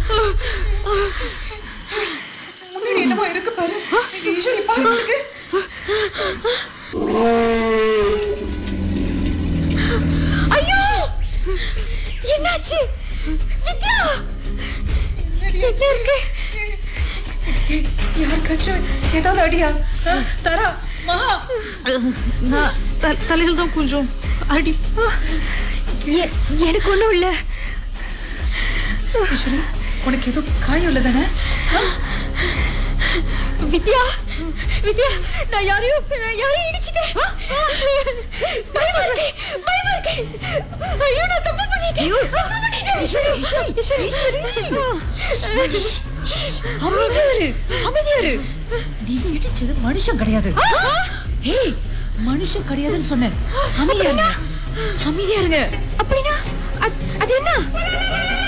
முன்னாடி என்னமோ இருக்கு பாரு ஈஸ்வரி பாரு இருக்கு ஐயோ என்னாச்சு வித்யா எங்க இருக்கு ஏய், யாருக்காச்சும் ஏதாவது அடியா ஆ, தரா மகா நான் த- தலையில தான் கொஞ்சம் அடி எ- எனக்கு ஒண்ணும் இல்ல ஈஸ்வரி உனக்கு ஏதோ காயம் இல்லை தானே வித்யா வித்யா நான் யாரையும் நான் யாரையும் இடிச்சிட்டேன் பயமா இருக்கு பயமா இருக்கு ஐயோ நான் தப்பு பண்ணிட்டேன் தப்பு பண்ணிட்டேன் ஈஸ்வரி ஈஸ்வரி ஈஸ்வரி அமைதியாரு அமைதியாரு நீ இடிச்சது மனுஷன் கிடையாது ஏய் மனுஷன் கிடையாதுன்னு சொன்னேன் அமைதியாருங்க அமைதியாருங்க அப்படின்னா அது- அது என்ன